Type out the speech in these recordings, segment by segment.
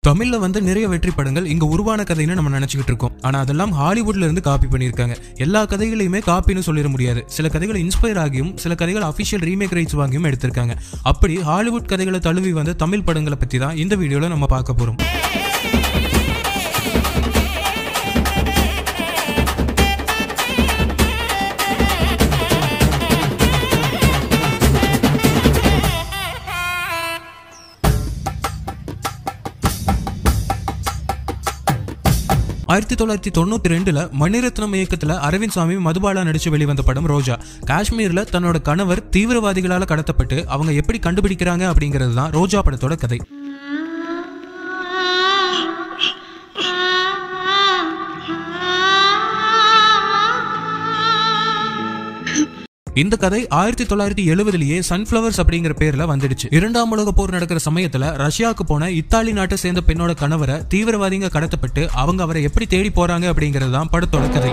தமிழ்ல வந்து நிறைய வெற்றி படங்கள் இங்க உருவான கதைன்னு நம்ம நினைச்சுக்கிட்டு இருக்கோம் ஆனா அதெல்லாம் ஹாலிவுட்ல இருந்து காப்பி பண்ணியிருக்காங்க எல்லா கதைகளையுமே காப்பின்னு சொல்லிட முடியாது சில கதைகள் இன்ஸ்பயர் ஆகியும் சில கதைகள் அபிஷியல் ரீமேக் ரைட்ஸ் வாங்கியும் எடுத்திருக்காங்க அப்படி ஹாலிவுட் கதைகளை தழுவி வந்த தமிழ் படங்களை பத்தி தான் இந்த வீடியோல நம்ம பார்க்க போறோம் ஆயிரத்தி தொள்ளாயிரத்தி தொண்ணூத்தி ரெண்டுல மணிரத்னம் இயக்கத்துல அரவிந்த் சாமி மதுபாலா நடிச்சு வெளிவந்த படம் ரோஜா காஷ்மீர்ல தன்னோட கணவர் தீவிரவாதிகளால கடத்தப்பட்டு அவங்க எப்படி கண்டுபிடிக்கிறாங்க அப்படிங்கிறது தான் ரோஜா படத்தோட கதை இந்த கதை ஆயிரத்தி தொள்ளாயிரத்தி எழுபதுலயே சன்ஃபிளவர்ஸ் அப்படிங்கிற பேர்ல வந்துடுச்சு இரண்டாம் உலக போர் நடக்கிற சமயத்துல ரஷ்யாவுக்கு போன இத்தாலி நாட்டை சேர்ந்த பெண்ணோட கணவரை தீவிரவாதிங்க கடத்தப்பட்டு அவங்க அவரை எப்படி தேடி போறாங்க அப்படிங்கிறது தான் படத்தோட கதை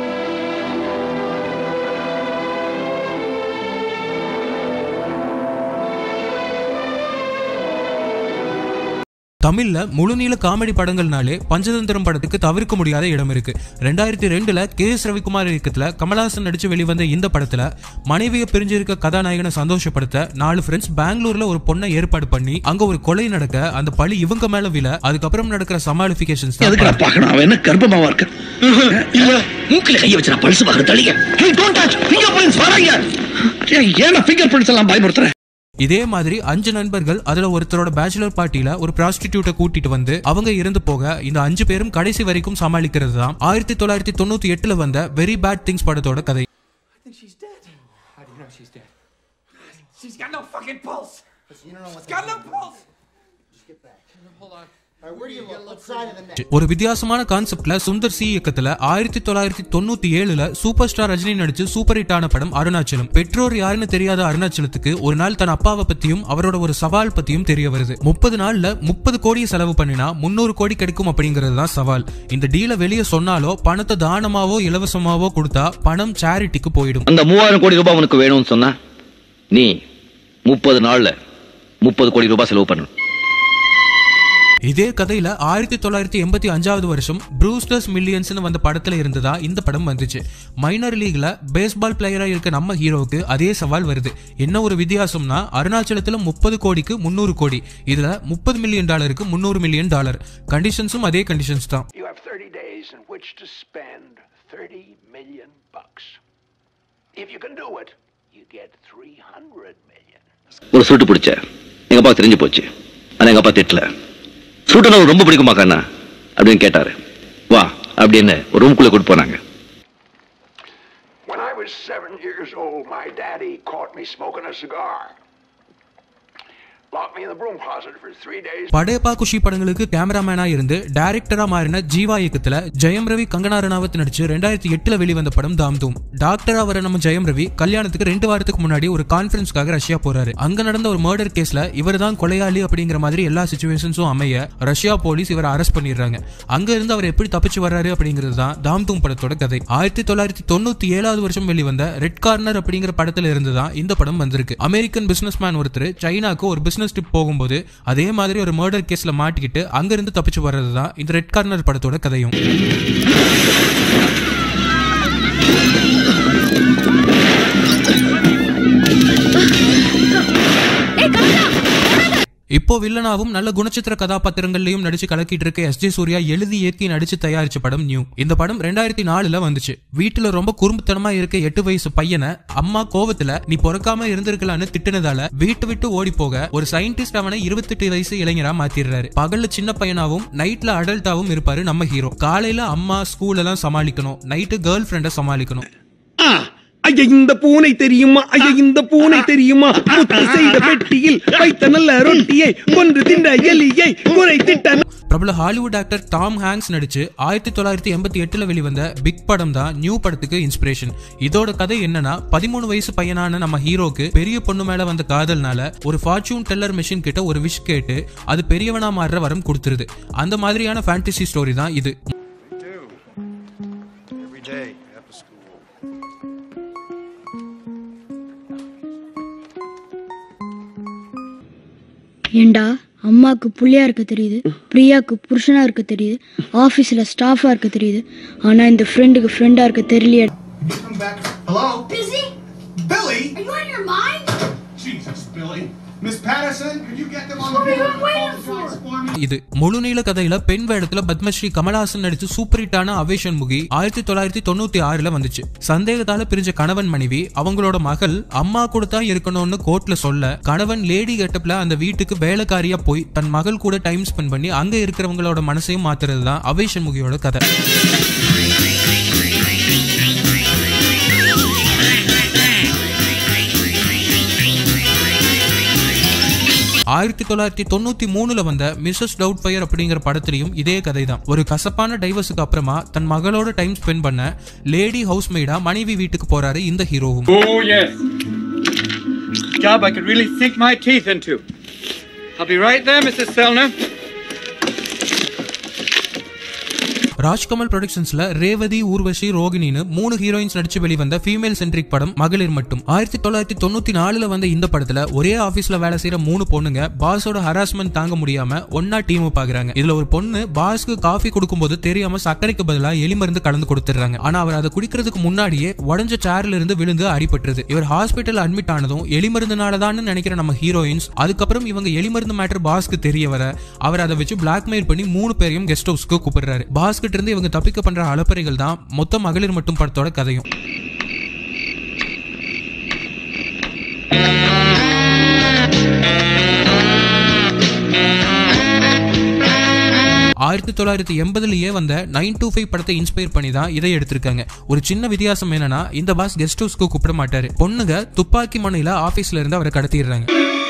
தமிழ்ல முழுநீள காமெடி படங்கள்னாலே பஞ்சதந்திரம் படத்துக்கு தவிர்க்க முடியாத இடம் இருக்கு ரெண்டாயிரத்தி ரெண்டுல கே எஸ் ரவிக்குமார் இயக்கத்துல கமலஹாசன் நடிச்சு வெளிவந்த இந்த படத்துல மனைவியை பிரிஞ்சிருக்க கதாநாயகனை சந்தோஷப்படுத்த நாலு ஃப்ரெண்ட்ஸ் பெங்களூர்ல ஒரு பொண்ணை ஏற்பாடு பண்ணி அங்க ஒரு கொலை நடக்க அந்த பழி இவங்க மேல விழ அதுக்கப்புறம் நடக்கிற சமாளிபிகேஷன்ஸ் எதுக்கு நான் பார்க்கணும் அவன் என்ன கர்ப்பமாவா இருக்க இல்ல மூக்கில கைய வச்சு நான் பல்ஸ் பாக்குற தளிங்க hey don't touch finger prints வராங்க ஏன் ஏன் ஃபிங்கர் பிரிண்ட்ஸ் எல்லாம் பயமுறுத்துறேன் இதே மாதிரி அஞ்சு நண்பர்கள் அதுல ஒருத்தரோட பேச்சுலர் பார்ட்டியில ஒரு ப்ராஸ்டிடியூட்டை கூட்டிட்டு வந்து அவங்க இறந்து போக இந்த அஞ்சு பேரும் கடைசி வரைக்கும் சமாளிக்கிறது தான் ஆயிரத்தி தொள்ளாயிரத்தி தொண்ணூத்தி எட்டுல வந்த வெரி பேட் திங்ஸ் படத்தோட கதை I think she's dead. How do you know she's dead? She's got no fucking pulse. You don't know what She's got no pulse. Just get back. Hold on. All right, where do you look? What side of the neck? ஒரு வித்தியாசமான கான்செப்ட்ல Sundar C இயக்கத்துல ஆயிரத்தி தொள்ளாயிரத்தி தொண்ணூத்தி ஏழுல super star Rajini நடிச்சு super hit ஆன படம் அருணாச்சலம் பெற்றோர் யாருன்னு தெரியாத அருணாச்சலத்துக்கு ஒரு நாள் தன் அப்பாவை பத்தியும் அவரோட ஒரு சவால் பத்தியும் தெரிய வருது முப்பது நாள்ல முப்பது கோடி செலவு பண்ணினா முன்னூறு கோடி கிடைக்கும் அப்படிங்கிறது தான் சவால் இந்த டீலை வெளியே சொன்னாலோ பணத்தை தானமாவோ இலவசமாவோ கொடுத்தா பணம் சேரிட்டிக்கு போயிடும் அந்த மூவாயிரம் கோடி ரூபாய் உனக்கு வேணும்னு சொன்னா நீ முப்பது நாள்ல முப்பது கோடி ரூபாய் செலவு பண்ணணும் இதே கதையில ஆயிரத்தி தொள்ளாயிரத்தி எண்பத்தி அஞ்சாவது வருஷம் ப்ரூஸ்டர்ஸ் மில்லியன்ஸ்னு வந்த படத்துல இருந்துதா இந்த படம் வந்துச்சு மைனர் லீக்ல பேஸ்பால் பிளேயரா இருக்க நம்ம ஹீரோவுக்கு அதே சவால் வருது என்ன ஒரு வித்தியாசம்னா அருணாச்சலத்துல முப்பது கோடிக்கு முன்னூறு கோடி இதுல முப்பது மில்லியன் டாலருக்கு முன்னூறு மில்லியன் டாலர் கண்டிஷன்ஸும் அதே கண்டிஷன்ஸ் தான் You have 30 days in which to spend 30 million bucks. If you can do it, you get 300 million. ஒரு சுருட்டு பிடிச்ச எங்க அப்பா தெரிஞ்சு போச்சு ஆனா எங்க அப்பா திட்டல சுருட்டு எனக்கு ரொம்ப பிடிக்குமா கண்ணா அப்படின்னு கேட்டாரு வா அப்படின்னு ஒரு ரூம்குள்ள கூட்டு போனாங்க When I was seven years old, my daddy caught me smoking a cigar. Locked me in the broom closet for three days. Padayappa குஷி படங்களுக்கு கேமராமேனா இருந்து டைரக்டரா மாறின ஜீவா இயக்கத்துல ஜெயம் ரவி கங்கனா ரணாவத் நடிச்சு ரெண்டாயிரத்தி எட்டுல வெளிவந்த படம் தாம் தூம் டாக்டரா வர நம்ம ஜெயம் ரவி கல்யாணத்துக்கு ரெண்டு வாரத்துக்கு முன்னாடி ஒரு கான்ஃபரன்ஸ்க்காக ரஷ்யா போறாரு அங்க நடந்த ஒரு மர்டர் கேஸ்ல இவர் தான் கொலையாளி அப்படிங்கிற மாதிரி எல்லா சுச்சுவேஷன்ஸும் அமைய ரஷ்யா போலீஸ் இவரை அரெஸ்ட் பண்ணிடுறாங்க அங்க இருந்து அவர் எப்படி தப்பிச்சு வர்றாரு அப்படிங்கிறது தான் தாம் தூம் படத்தோட கதை ஆயிரத்தி தொள்ளாயிரத்தி தொண்ணூத்தி ஏழாவது வருஷம் வெளிவந்த ரெட் கார்னர் அப்படிங்கிற படத்துல இருந்து தான் இந்த படம் வந்திருக்கு அமெரிக்கன் பிசினஸ் மேன் ஒருத்தர் சைனாக்கு ஒரு பிசினஸ் ட்ரிப் போகும்போது அதே மாதிரி ஒரு மர்டர் கேஸ்ல மாட்டிக்கிட்டு அங்க இருந்து தப்பிச்சு வர்றது தான் இந்த ரெட் கார்னர் படத்தோட கதையும் இப்போ வில்லனாவும் நல்ல குணச்சித்திர கதாபாத்திரங்கள்லயும் நடிச்சு கலக்கிட்டு இருக்க எஸ் ஜே சூர்யா எழுதி இயக்கி நடிச்சு தயாரிச்ச படம் நியூ இந்த படம் ரெண்டாயிரத்தி நாலுல வந்துச்சு வீட்டுல ரொம்ப குறும்புத்தனமா இருக்க எட்டு வயசு பையனை அம்மா கோவத்துல நீ பிறக்காம இருந்திருக்கலான்னு திட்டுனதால வீட்டு விட்டு ஓடி போக ஒரு சயின்டிஸ்ட் அவனை இருபத்தெட்டு வயசு இளைஞரா மாத்திடுறாரு பகல்ல சின்ன பையனாவும் நைட்ல அடல்ட்டாவும் இருப்பாரு நம்ம ஹீரோ காலையில அம்மா ஸ்கூல் எல்லாம் சமாளிக்கணும் நைட்டு கேர்ள் ஃப்ரெண்ட சமாளிக்கணும் ஐயா இந்த பூனை தெரியுமா ஐயா இந்த பூனை தெரியுமா முத்து செய்த பெட்டியில் வைத்த நல்ல ரொட்டியை கொன்று தின்ற எலியை குறை திட்ட பிரபல ஹாலிவுட் ஆக்டர் டாம் ஹாங்க்ஸ் நடிச்சு ஆயிரத்தி தொள்ளாயிரத்தி எண்பத்தி எட்டுல வெளிவந்த பிக் படம் தான் நியூ படத்துக்கு இன்ஸ்பிரேஷன் இதோட கதை என்னன்னா பதிமூணு வயசு பையனான நம்ம ஹீரோக்கு பெரிய பொண்ணு மேல வந்த காதல்னால ஒரு ஃபார்ச்சூன் டெல்லர் மிஷின் கிட்ட ஒரு விஷ் கேட்டு அது பெரியவனா மாறுற வரம் கொடுத்துருது அந்த மாதிரியான ஃபேண்டசி ஸ்டோரி தான் இது do every day after school. ஏண்டா அம்மாவுக்கு புள்ளையா இருக்க தெரியுது பிரியாவுக்கு புருஷனா இருக்க தெரியுது ஆஃபீஸில் ஸ்டாஃபாக இருக்க தெரியுது ஆனால் இந்த ஃப்ரெண்டுக்கு ஃப்ரெண்டாக இருக்க தெரியலையே Come back. Hello? Busy? Billy? Are you on your mind? Jesus, Billy. Miss Patterson, could you get them on What the are you phone waiting and call the for? for me? இது முழுநீள கதையில பெண் வேடத்துல பத்மஸ்ரீ கமலஹாசன் நடிச்சு super ஹிட்டான ovation Mukhi ஆயிரத்தி தொள்ளாயிரத்தி தொண்ணூத்தி ஆறுல வந்துச்சு சந்தேகத்தால பிரிஞ்ச கணவன் மனைவி அவங்களோட மகள் அம்மா கூட தான் இருக்கணும்னு கோர்ட்ல சொல்ல கணவன் லேடி கெட்டப்ல அந்த வீட்டுக்கு வேலைக்காரியா போய் தன் மகள் கூட டைம் ஸ்பெண்ட் பண்ணி அங்க இருக்கிறவங்களோட மனசையும் மாத்துறது தான் அவேஷன் முகியோட கதை ஆயிரத்தி தொள்ளாயிரத்தி தொண்ணூத்தி மூணுல வந்த மிஸ்ஸஸ் டவுட் ஃபயர் அப்படிங்கிற படத்திலையும் இதே கதை தான் ஒரு கசப்பான டைவர்ஸுக்கு அப்புறமா தன் மகளோட டைம் ஸ்பெண்ட் பண்ண லேடி ஹவுஸ் மெய்டா மனைவி வீட்டுக்கு போறாரு இந்த ஹீரோவும் Oh, yes. Job I could really sink my teeth into. I'll be right there, Mrs. Selner. Rajkamal ப்ரொடக்ஷன்ஸ்ல Revathi Urvashi ரோகிணின்னு மூணு ஹீரோயின்ஸ் நடிச்சு வெளிவந்த ஃபீமேல் சென்ட்ரிக் படம் மகளிர் மட்டும் ஆயிரத்தி தொள்ளாயிரத்தி தொண்ணூத்தி நாலுல வந்த இந்த படத்துல ஒரே ஆபீஸ்ல வேலை செய்யற மூணு பொண்ணுங்க பாஸோட ஹராஸ்மெண்ட் தாங்க முடியாம ஒன்னா டீம் பாக்குறாங்க இதுல ஒரு பொண்ணு பாஸ்க்கு காஃபி கொடுக்கும்போது தெரியாம சர்க்கரைக்கு பதிலா எலி மருந்து கலந்து கொடுத்துறாங்க ஆனா அவர் அதை குடிக்கிறதுக்கு முன்னாடியே உடஞ்ச சேர்ல இருந்து விழுந்து அடிபட்டுருது இவர் ஹாஸ்பிட்டல் அட்மிட் ஆனதும் எலி மருந்துனாலதான் நினைக்கிற நம்ம ஹீரோயின்ஸ் அதுக்கப்புறம் இவங்க எலி மருந்து மேட்டர் பாஸ்க்கு தெரிய வர அவர் அதை வச்சு பிளாக்மெயில் பண்ணி மூணு பேரையும் கெஸ்ட் ஹவுஸ்க்கு கூப்பிடுறாரு பாஸ் கிட்ட இருந்து இவங்க தப்பிக்க பண்ற அலப்பறைகள் தான் மொத்த மகளிர் மட்டும் படத்தோட கதையும் ஆயிரத்தி தொள்ளாயிரத்தி எண்பதுலயே வந்த நைன் டூ ஃபைவ் படத்தை இன்ஸ்பயர் பண்ணி தான் இதை எடுத்திருக்காங்க ஒரு சின்ன வித்தியாசம் என்னன்னா இந்த பாஸ் கெஸ்ட் ஹவுஸ்க்கு கூப்பிட மாட்டாரு பொண்ணுங்க துப்பாக்கி மனையில ஆபீஸ்ல இருந்து அவரை கடத்திடுறாங்க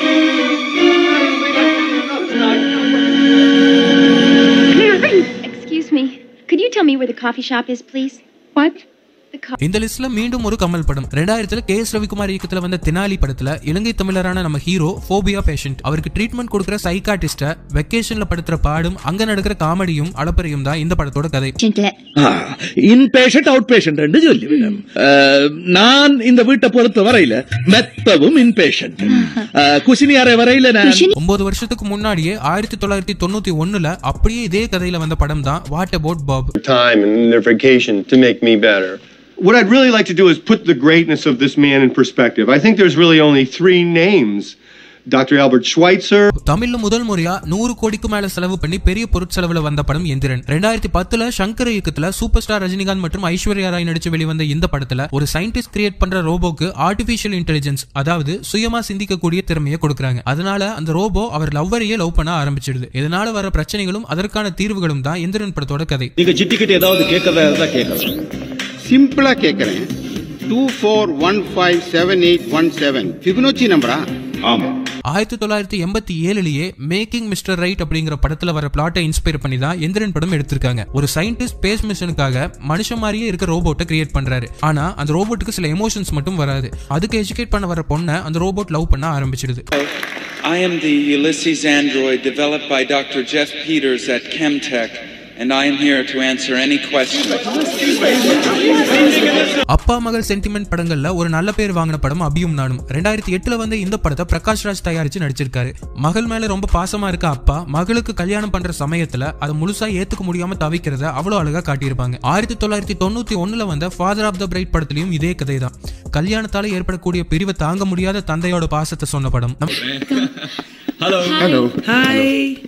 Excuse me. Could you tell me where the coffee shop is, please? What? The co- இந்த லிஸ்ட்ல மீண்டும் ஒரு கமல் படம் ரெண்டாயிரத்துல கே எஸ் ரவிக்குமார் இயக்கத்துல வந்த தெனாலி படத்துல இலங்கை தமிழரான நம்ம ஹீரோ போபியா பேஷண்ட் அவருக்கு ட்ரீட்மெண்ட் கொடுக்குற சைக்காட்டிஸ்ட வெக்கேஷன்ல படுத்துற பாடும் அங்க நடக்கிற காமெடியும் அளப்பறையும் தான் இந்த படத்தோட கதை இன் பேஷண்ட் அவுட் பேஷண்ட் ரெண்டு சொல்லிவிடும் அஹ், நான் இந்த வீட்டை பொறுத்த வரையில மெத்தவும் இன் பேஷண்ட் குசினியாரை வரையில நான் ஒன்பது வருஷத்துக்கு முன்னாடியே ஆயிரத்தி தொள்ளாயிரத்தி தொண்ணூத்தி ஒண்ணுல அப்படியே இதே கதையில வந்த படம் தான் what about Bob time and their vacation to make me better. What I'd really like to do is put the greatness of this man in perspective. I think there's really only three names Dr. Albert Schweitzer. தமிழ்ல முதல் முறையா நூறு கோடிக்கு மேல செலவு பண்ணி பெரிய பொருட்செலவுல வந்த படம் எந்திரன் ரெண்டாயிரத்தி பத்துல சங்கர் இயக்கத்துல சூப்பர் ஸ்டார் ரஜினிகாந்த் மற்றும் ஐஸ்வர்யா ராய் நடிச்சு வெளிவந்த இந்த படத்துல ஒரு சயின்டிஸ்ட் கிரியேட் பண்ற ரோபோக்கு ஆர்டிபிஷியல் இன்டெலிஜென்ஸ் அதாவது சுயமா சிந்திக்கக்கூடிய திறமையை கொடுக்குறாங்க அதனால அந்த ரோபோ அவர் லவ்வரையே லவ் பண்ண ஆரம்பிச்சிடுது இதனால வர பிரச்சனைகளும் அதற்கான தீர்வுகளும் தான் எந்திரன் படத்தோட கதை நீங்க சிட்டிக்கிட்ட ஏதாவது கேட்கறதா இருந்தா கேட்கலாம் சிம்பிளா கேட்கறேன் two four one five seven eight one seven Fibonacci நம்பரா ஆமா ஆயிரத்தி தொள்ளாயிரத்தி எண்பத்தி ஏழுலயே மேக்கிங் மிஸ்டர் ரைட் அப்படிங்கிற படத்துல வர பிளாட்டை இன்ஸ்பயர் பண்ணி தான் எந்திரன் படம் எடுத்திருக்காங்க ஒரு சயின்டிஸ்ட் ஸ்பேஸ் மிஷனுக்காக மனுஷன் மாதிரியே இருக்க ரோபோட்டை கிரியேட் பண்றாரு ஆனா அந்த ரோபோட்டுக்கு சில எமோஷன்ஸ் மட்டும் வராது அதுக்கு எஜுகேட் பண்ண வர பொண்ணை அந்த ரோபோட் லவ் பண்ண ஆரம்பிச்சிடுது I am the Ulysses android developed by Dr. Jeff Peters at Chemtech, and I am here to answer any questions. அப்பா மகள் சென்டிமெண்ட் படங்கள்ல ஒரு நல்ல பேர் வாங்கின படம் அபியும் நானும் ரெண்டாயிரத்தி எட்டுல வந்து இந்த படத்தை பிரகாஷ் ராஜ் தயாரிச்சு நடிச்சிருக்காரு மகள் மேல ரொம்ப பாசமா இருக்க அப்பா மகளுக்கு கல்யாணம் பண்ற சமயத்துல அதை முழுசா ஏத்துக்க முடியாம தவிக்கிறத அவ்வளவு அழகா காட்டியிருப்பாங்க ஆயிரத்தி தொள்ளாயிரத்தி தொண்ணூத்தி ஒண்ணுல வந்த ஃபாதர் ஆஃப் த பிரைட் படத்திலையும் இதே கதை தான் கல்யாணத்தால ஏற்படக்கூடிய பிரிவை தாங்க முடியாத தந்தையோட பாசத்தை சொன்ன படம் நம்- Hello. Hello. Hi.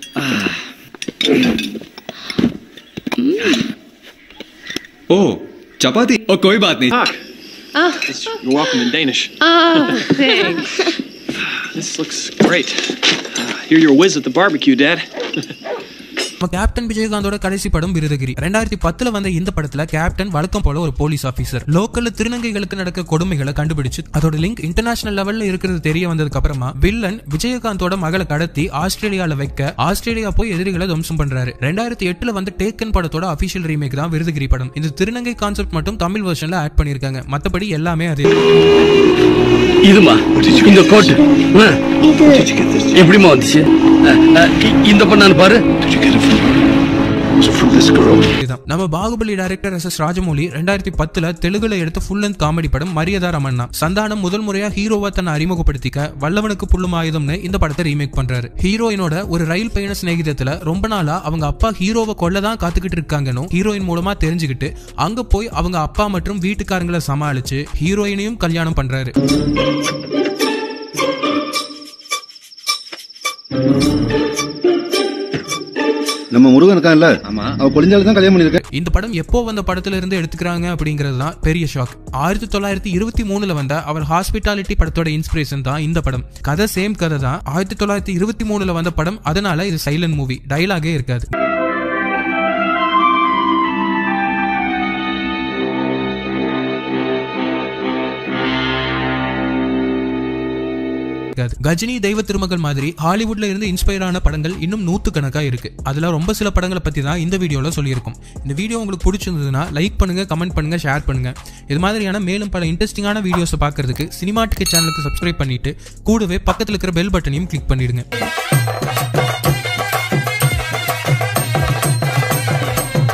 Oh, chapati. Oh, koi baat nahi. Oh, You're welcome in Danish. oh thanks. This looks great. Uh, hear you're a whiz at the barbecue, Dad. நம்ம கேப்டன் விஜயகாந்தோட கடைசி படம் விருதகிரி ரெண்டாயிரத்தி பத்துல வந்த இந்த படத்துல கேப்டன் வழக்கம் போல ஒரு போலீஸ் ஆபீசர் லோக்கல்ல திருநங்கைகளுக்கு நடக்க கொடுமைகளை கண்டுபிடிச்சு அதோட லிங்க் இன்டர்நேஷனல் லெவல்ல இருக்கிறது தெரிய வந்ததுக்கு அப்புறமா வில்லன் விஜயகாந்தோட மகளை கடத்தி ஆஸ்திரேலியால வைக்க ஆஸ்திரேலியா போய் எதிரிகளை துவம்சம் பண்றாரு ரெண்டாயிரத்தி எட்டுல வந்து டேக்கன் படத்தோட அபிஷியல் ரீமேக் தான் விருதகிரி படம் இந்த திருநங்கை கான்செப்ட் மட்டும் தமிழ் வெர்ஷன்ல ஆட் பண்ணிருக்காங்க மத்தபடி எல்லாமே அதே இதுமா இந்த கோட்டு ஆ. எப்படிம்மா வந்துச்சு ஆ, ஆ, இ- இந்த பொண்ணான்னு பாரு from this girl. இதுதான் நம்ம Baahubali director S S Rajamouli ரெண்டாயிரத்தி பத்துல தெலுங்குல எடுத்த ஃபுல் லென்த் காமெடி படம் மரியாதா ரமண்ணா சந்தானம் முதல் முறையா ஹீரோவா தன்னை அறிமுகப்படுத்திக்க வல்லவனுக்கு புல்லும் ஆயுதம்னு இந்த படத்தை ரீமேக் பண்றாரு ஹீரோயினோட ஒரு ரயில் பயண சிநேகிதத்துல ரொம்ப நாளா அவங்க அப்பா ஹீரோவை கொல்ல தான் காத்துக்கிட்டு இருக்காங்கன்னு ஹீரோயின் மூலமா தெரிஞ்சுக்கிட்டு அங்க போய் அவங்க அப்பா மற்றும் வீட்டுக்காரங்களை சமாளிச்சு ஹீரோயினையும் கல்யாணம் பண்றாரு நம்ம முருகன் இருக்கான்ல ஆமா அவ பொழிஞ்சாலும் தான் கல்யாணம் பண்ணிருக்கேன் இந்த படம் எப்போ வந்த படத்துல இருந்து எடுத்துக்கிறாங்க அப்படிங்கிறது தான் பெரிய ஷாக் ஆயிரத்தி தொள்ளாயிரத்தி இருபத்தி மூணுல வந்த அவர் ஹாஸ்பிட்டாலிட்டி படத்தோட இன்ஸ்பிரேஷன் தான் இந்த படம் கதை சேம் கதை தான் ஆயிரத்தி தொள்ளாயிரத்தி இருபத்தி மூணுல வந்த படம் அதனால இது சைலண்ட் மூவி டைலாகே இருக்காது இருக்காது. கஜினி தெய்வ திருமகள் மாதிரி ஹாலிவுட்ல இருந்து இன்ஸ்பயர் ஆன படங்கள் இன்னும் நூத்து கணக்கா இருக்கு அதுல ரொம்ப சில படங்களை பத்தி தான் இந்த வீடியோல சொல்லியிருக்கோம் இந்த வீடியோ உங்களுக்கு பிடிச்சிருந்ததுன்னா லைக் பண்ணுங்க கமெண்ட் பண்ணுங்க ஷேர் பண்ணுங்க இது மாதிரியான மேலும் பல இன்ட்ரெஸ்டிங்கான வீடியோஸை பார்க்கறதுக்கு சினிமா டிக்கெட் சேனலுக்கு சப்ஸ்கிரைப் பண்ணிட்டு கூடவே பக்கத்துல இருக்கிற பெல் பட்டனையும் கிளிக் பண்ணிடுங்க